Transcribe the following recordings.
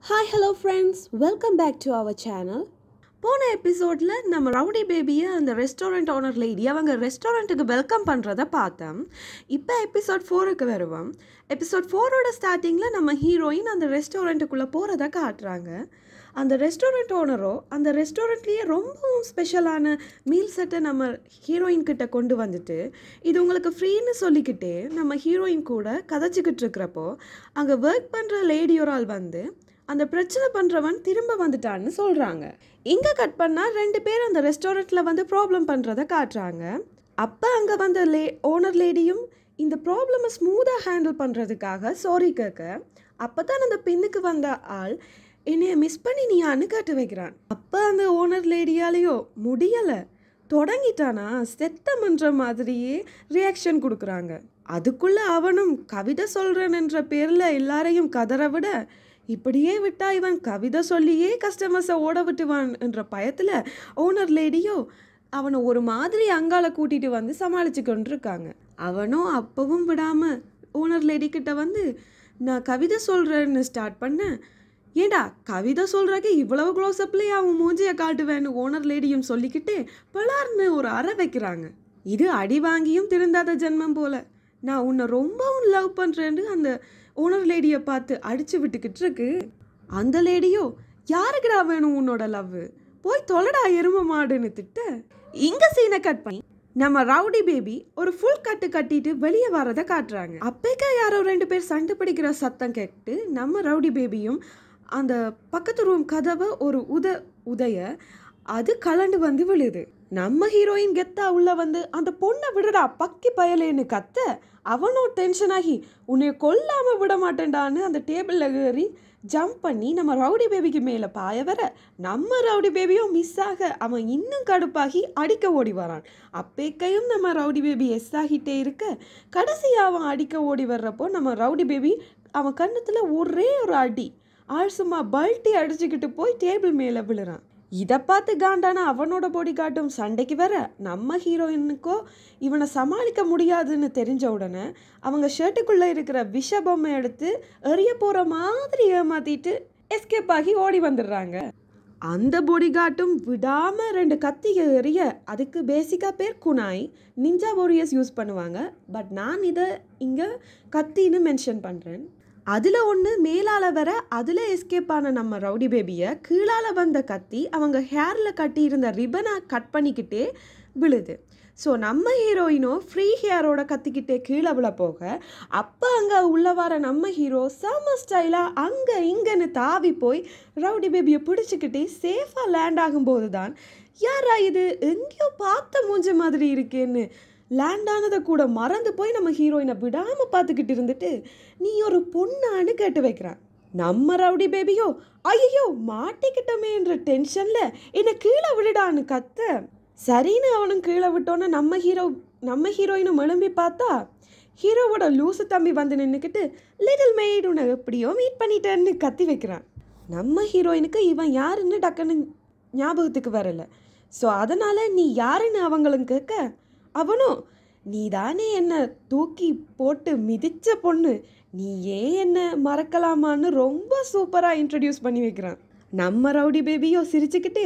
hi hello friends welcome back to our channel போன எபிசோடில் நம்ம ரவுடி பேபியை அந்த ரெஸ்டாரண்ட் ஓனர் லேடி அவங்க ரெஸ்டாரண்ட்டுக்கு வெல்கம் பண்ணுறத பார்த்தோம் இப்போ எபிசோட் ஃபோருக்கு வருவோம் எபிசோட் ஃபோரோட ஸ்டார்டிங்கில் நம்ம ஹீரோயின் அந்த ரெஸ்டாரண்ட்டுக்குள்ளே போகிறத காட்டுறாங்க அந்த ரெஸ்டாரண்ட் ஓனரோ அந்த ரெஸ்டாரண்ட்லேயே ரொம்பவும் ஸ்பெஷலான மீல் செட்டை நம்ம ஹீரோயின் கிட்ட கொண்டு வந்துட்டு இது உங்களுக்கு ஃப்ரீன்னு சொல்லிக்கிட்டே நம்ம ஹீரோயின் கூட கதைச்சிக்கிட்டு இருக்கிறப்போ அங்கே ஒர்க் பண்ணுற லேடி ஒரு ஆள் வந்து அந்த பிரச்சனை பண்ணுறவன் திரும்ப வந்துட்டான்னு சொல்கிறாங்க இங்கே கட் பண்ணால் ரெண்டு பேர் அந்த ரெஸ்டாரண்ட்டில் வந்து ப்ராப்ளம் பண்ணுறத காட்டுறாங்க அப்போ அங்கே வந்த லே ஓனர் லேடியும் இந்த ப்ராப்ளமை ஸ்மூத்தாக ஹேண்டில் பண்ணுறதுக்காக சாரி கேட்க அப்போ தான் அந்த பின்னுக்கு வந்த ஆள் என்னைய மிஸ் பண்ணி நீயான்னு கேட்டு வைக்கிறான் அப்போ அந்த ஓனர் லேடியாலேயோ முடியலை தொடங்கிட்டானா செத்தமன்ற மாதிரியே ரியாக்ஷன் கொடுக்குறாங்க அதுக்குள்ள அவனும் கவிதை சொல்கிறேன்ன்ற பேரில் எல்லாரையும் கதற விட இப்படியே விட்டா இவன் கவிதை சொல்லியே கஸ்டமர்ஸை ஓட விட்டுவான் என்ற பயத்தில் ஓனர் லேடியோ அவனை ஒரு மாதிரி அங்கால கூட்டிட்டு வந்து சமாளிச்சு கொண்டிருக்காங்க அவனும் அப்பவும் விடாம ஓனர் லேடி கிட்ட வந்து நான் கவிதை சொல்றேன்னு ஸ்டார்ட் பண்ணேன் ஏண்டா கவிதை சொல்றக்கு இவ்வளவு க்ளோஸ்அப்லேயே அவன் மூஞ்சியை காட்டுவேன்னு ஓனர் லேடியும் சொல்லிக்கிட்டு பலார்னு ஒரு அறை வைக்கிறாங்க இது அடி வாங்கியும் திருந்தாத ஜென்மம் போல நான் உன்னை ரொம்பவும் லவ் பண்ணுறேன்னு அந்த ஓனர் லேடியை பார்த்து அடிச்சு விட்டுக்கிட்டு இருக்கு அந்த லேடியோ யாருக்குடா வேணும் உன்னோட லவ் போய் தொலைடா எரும மாடுன்னு திட்ட இங்க சீனை கட் பண்ணி நம்ம ரவுடி பேபி ஒரு ஃபுல் கட்டு கட்டிட்டு வெளியே வரதை காட்டுறாங்க அப்பேக்கா யாரோ ரெண்டு பேர் சண்டை பிடிக்கிற சத்தம் கேட்டு நம்ம ரவுடி பேபியும் அந்த பக்கத்து ரூம் கதவை ஒரு உத உதைய அது கலண்டு வந்து விழுது நம்ம ஹீரோயின் கெத்தா உள்ள வந்து அந்த பொண்ணை விடுடா பக்கி பயலேன்னு கத்த அவனும் டென்ஷன் ஆகி உன்னை கொல்லாம விட மாட்டேன்டான்னு அந்த டேபிள்ல ஏறி ஜம்ப் பண்ணி நம்ம ரவுடி பேபிக்கு மேலே பாய வர நம்ம ரவுடி பேபியும் மிஸ் ஆக அவன் இன்னும் கடுப்பாகி அடிக்க ஓடி வரான் அப்பேக்கையும் நம்ம ரவுடி பேபி எஸ் ஆகிட்டே இருக்க கடைசியாக அவன் அடிக்க ஓடி வர்றப்போ நம்ம ரவுடி பேபி அவன் கன்னத்தில் ஒரே ஒரு அடி ஆள் சும்மா பல்ட்டி அடிச்சுக்கிட்டு போய் டேபிள் மேலே விழுறான் இதை பார்த்து காண்டான அவனோட பொடி காட்டும் சண்டைக்கு வர நம்ம ஹீரோயினுக்கோ இவனை சமாளிக்க முடியாதுன்னு தெரிஞ்ச உடனே அவங்க ஷர்ட்டுக்குள்ளே இருக்கிற விஷ பொம்மை எடுத்து எறிய போகிற மாதிரி ஏமாத்திட்டு எஸ்கேப் ஆகி ஓடி வந்துடுறாங்க அந்த பொடிகாட்டும் விடாம ரெண்டு கத்தியை எறிய அதுக்கு பேசிக்காக பேர் குனாய் நிஞ்சா வாரியர்ஸ் யூஸ் பண்ணுவாங்க பட் நான் இதை இங்கே கத்தின்னு மென்ஷன் பண்ணுறேன் அதில் ஒன்று மேலால் வர அதில் எஸ்கேப் ஆன நம்ம ரவுடி பேபியை கீழால் வந்த கத்தி அவங்க ஹேரில் கட்டியிருந்த ரிப்பனை கட் பண்ணிக்கிட்டே விழுது ஸோ நம்ம ஹீரோயினோ ஃப்ரீ ஹேரோட கத்திக்கிட்டே கீழே விழ போக அப்போ அங்கே உள்ள வர நம்ம ஹீரோ செம்ம ஸ்டைலாக அங்கே இங்கேன்னு தாவி போய் ரவுடி பேபியை பிடிச்சிக்கிட்டே சேஃபாக லேண்ட் ஆகும்போது தான் யாரா இது எங்கேயோ பார்த்த மூஞ்ச மாதிரி இருக்கேன்னு லேண்ட் ஆனதை கூட மறந்து போய் நம்ம ஹீரோயினை விடாமல் பார்த்துக்கிட்டு இருந்துட்டு நீ ஒரு பொண்ணான்னு கேட்டு வைக்கிறான் நம்ம ரவுடி பேபியோ ஐயோ மாட்டிக்கிட்டோமேன்ற டென்ஷனில் என்னை கீழே விடுடான்னு கத்த சரின்னு அவனும் கீழே விட்டோன்னே நம்ம ஹீரோ நம்ம ஹீரோயினும் எழும்பி பார்த்தா ஹீரோவோட லூசு தம்பி வந்து நின்றுக்கிட்டு லிட்டில் மெய்டு உன்னை எப்படியோ மீட் பண்ணிட்டேன்னு கத்தி வைக்கிறான் நம்ம ஹீரோயினுக்கு இவன் யாருன்னு டக்குன்னு ஞாபகத்துக்கு வரல ஸோ அதனால் நீ யாருன்னு அவங்களும் கேட்க அவனும் நீ தானே என்ன தூக்கி போட்டு மிதிச்ச பொண்ணு நீ ஏன் என்ன மறக்கலாமான்னு ரொம்ப சூப்பராக இன்ட்ரடியூஸ் பண்ணி வைக்கிறான் நம்ம ரவுடி பேபியோ சிரிச்சுக்கிட்டே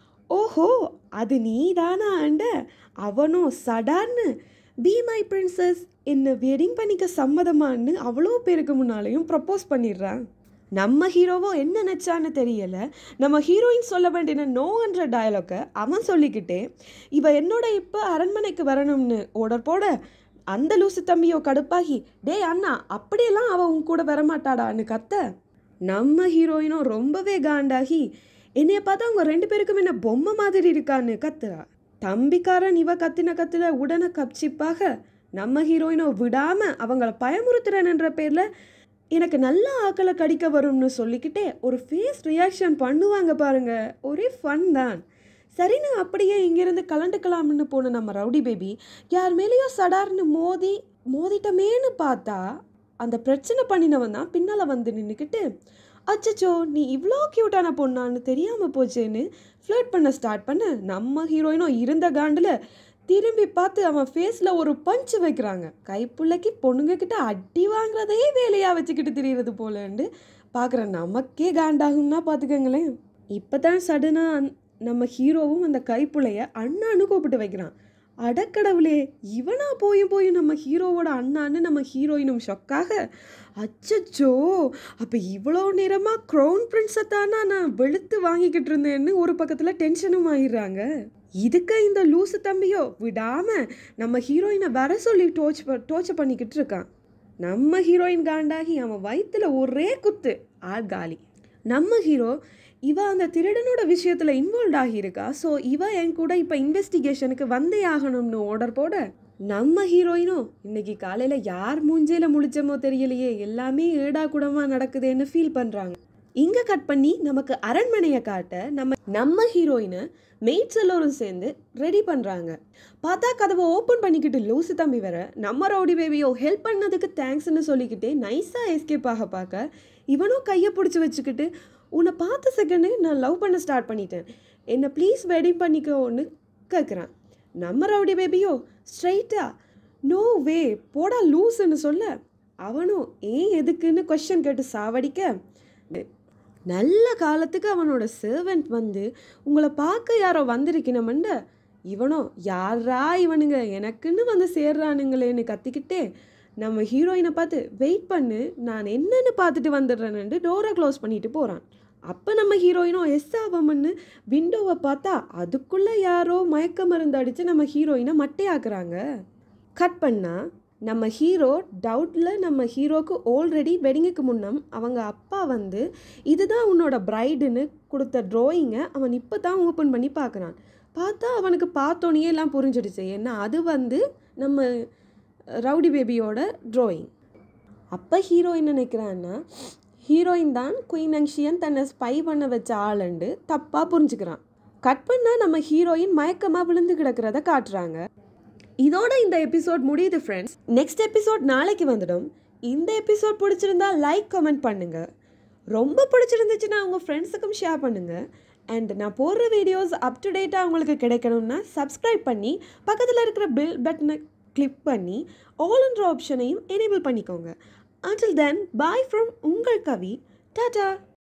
ஓஹோ அது நீ தானா அண்ட அவனும் சடான்னு பி மை பிரின்சஸ் என்ன வெட்டிங் பண்ணிக்க சம்மதமான்னு அவ்வளோ பேருக்கு முன்னாலேயும் ப்ரப்போஸ் பண்ணிடுறான் நம்ம ஹீரோவோ என்ன நினச்சான்னு தெரியல நம்ம ஹீரோயின் சொல்ல வேண்டிய நோன்ற டயலாக்கை அவன் சொல்லிக்கிட்டே இவ என்னோட இப்போ அரண்மனைக்கு வரணும்னு ஓடர் போட அந்த லூசு தம்பியோ கடுப்பாகி டே அண்ணா அப்படியெல்லாம் அவ உன் கூட வரமாட்டாடான்னு கத்த நம்ம ஹீரோயினும் ரொம்பவே காண்டாகி என்னைய பார்த்தா அவங்க ரெண்டு பேருக்கும் என்ன பொம்மை மாதிரி இருக்கான்னு கத்துறா தம்பிக்காரன் இவ கத்தின கத்துல உடனே கப்சிப்பாக நம்ம ஹீரோயினோ விடாம அவங்கள பயமுறுத்துறேன்ன்ற பேர்ல எனக்கு நல்ல ஆக்களை கடிக்க வரும்னு சொல்லிக்கிட்டே ஒரு ஃபேஸ் ரியாக்ஷன் பண்ணுவாங்க பாருங்க ஒரே ஃபன் தான் சரின்னு அப்படியே இங்கேருந்து கலண்டுக்கலாம்னு போன நம்ம ரவுடி பேபி யார் மேலேயோ சடார்னு மோதி மோதிட்டமேன்னு பார்த்தா அந்த பிரச்சனை பண்ணினவன் தான் பின்னால் வந்து நின்றுக்கிட்டு அச்சச்சோ நீ இவ்வளோ க்யூட்டான பொண்ணான்னு தெரியாமல் போச்சேன்னு ஃப்ளர்ட் பண்ண ஸ்டார்ட் பண்ண நம்ம ஹீரோயினும் இருந்த காண்டில் திரும்பி பார்த்து அவன் ஃபேஸில் ஒரு பஞ்ச் வைக்கிறாங்க கைப்புள்ளைக்கு பொண்ணுங்க கிட்ட அடி வாங்குறதையே வேலையாக வச்சுக்கிட்டு திரியிறது போலண்டு பார்க்குற நமக்கே காண்டாகும்னா பார்த்துக்கங்களேன் இப்போ தான் சடனாக நம்ம ஹீரோவும் அந்த கைப்புள்ளைய அண்ணான்னு கூப்பிட்டு வைக்கிறான் அடக்கடவுளே இவனா போயும் போயும் நம்ம ஹீரோவோட அண்ணான்னு நம்ம ஹீரோயினும் ஷொக்காக அச்சச்சோ அப்போ இவ்வளோ நேரமாக க்ரௌன் பிரின்ஸை தானா நான் வெளுத்து வாங்கிக்கிட்டு இருந்தேன்னு ஒரு பக்கத்தில் டென்ஷனும் ஆயிடுறாங்க இதுக்கு இந்த லூசு தம்பியோ விடாம நம்ம ஹீரோயினை வர சொல்லி டோச் டோச்சை பண்ணிக்கிட்டு இருக்கான் நம்ம ஹீரோயின் காண்டாகி அவன் வயிற்றுல ஒரே குத்து ஆள் காலி நம்ம ஹீரோ இவ அந்த திருடனோட விஷயத்துல இன்வால்வ் ஆகியிருக்கா ஸோ இவ என் கூட இப்போ இன்வெஸ்டிகேஷனுக்கு வந்தே ஆகணும்னு ஆர்டர் போட நம்ம ஹீரோயினும் இன்னைக்கு காலையில் யார் மூஞ்சையில் முழிச்சமோ தெரியலையே எல்லாமே ஏடா கூடமா நடக்குதேன்னு ஃபீல் பண்ணுறாங்க இங்கே கட் பண்ணி நமக்கு அரண்மனையை காட்ட நம்ம நம்ம ஹீரோயினை மெய்ட்ஸ் எல்லோரும் சேர்ந்து ரெடி பண்ணுறாங்க பார்த்தா கதவை ஓப்பன் பண்ணிக்கிட்டு லூசு தம்பி வர நம்ம ரவுடி பேபியோ ஹெல்ப் பண்ணதுக்கு தேங்க்ஸ்னு சொல்லிக்கிட்டே நைஸாக எஸ்கேப் ஆக பார்க்க இவனும் கையை பிடிச்சி வச்சுக்கிட்டு உன்னை பார்த்த செகண்டு நான் லவ் பண்ண ஸ்டார்ட் பண்ணிட்டேன் என்னை ப்ளீஸ் வெட்டிங் பண்ணிக்கோன்னு கேட்குறான் நம்ம ரவுடி பேபியோ ஸ்ட்ரைட்டா நோ வே போடா லூஸுன்னு சொல்ல அவனும் ஏன் எதுக்குன்னு கொஷின் கேட்டு சாவடிக்க நல்ல காலத்துக்கு அவனோட சர்வெண்ட் வந்து உங்களை பார்க்க யாரோ வந்திருக்கணுமண்ட இவனோ யாரா இவனுங்க எனக்குன்னு வந்து சேர்றானுங்களேன்னு கத்திக்கிட்டே நம்ம ஹீரோயினை பார்த்து வெயிட் பண்ணு நான் என்னன்னு பார்த்துட்டு வந்துடுறேன்னு டோரை க்ளோஸ் பண்ணிட்டு போகிறான் அப்போ நம்ம ஹீரோயினும் எஸ் ஆவம்னு விண்டோவை பார்த்தா அதுக்குள்ளே யாரோ மயக்க மருந்து அடித்து நம்ம ஹீரோயினை மட்டையாக்குறாங்க கட் பண்ணால் நம்ம ஹீரோ டவுட்டில் நம்ம ஹீரோக்கு ஆல்ரெடி வெட்டிங்குக்கு முன்னம் அவங்க அப்பா வந்து இதுதான் உன்னோட பிரைடுன்னு கொடுத்த ட்ராயிங்கை அவன் இப்போ தான் ஓப்பன் பண்ணி பார்க்குறான் பார்த்தா அவனுக்கு பார்த்தோன்னே எல்லாம் புரிஞ்சிடுச்சு ஏன்னா அது வந்து நம்ம ரவுடி பேபியோட ட்ராயிங் அப்போ ஹீரோ என்ன நினைக்கிறான்னா ஹீரோயின் தான் குயின் அங்ஷியன் தன்னை ஸ்பை பண்ண வச்ச ஆளுண்டு தப்பாக புரிஞ்சுக்கிறான் கட் பண்ணால் நம்ம ஹீரோயின் மயக்கமாக விழுந்து கிடக்கிறத காட்டுறாங்க இதோட இந்த எபிசோட் முடியுது ஃப்ரெண்ட்ஸ் நெக்ஸ்ட் எபிசோட் நாளைக்கு வந்துடும் இந்த எபிசோட் பிடிச்சிருந்தா லைக் கமெண்ட் பண்ணுங்க ரொம்ப பிடிச்சிருந்துச்சுன்னா உங்கள் ஃப்ரெண்ட்ஸுக்கும் ஷேர் பண்ணுங்க அண்ட் நான் போடுற வீடியோஸ் அப் டு டேட்டாக உங்களுக்கு கிடைக்கணும்னா சப்ஸ்கிரைப் பண்ணி பக்கத்தில் இருக்கிற பில் பட்டனை கிளிக் பண்ணி ஆல்ன்ற ஆப்ஷனையும் எனேபிள் பண்ணிக்கோங்க until then bye from உங்கள் கவி டாடா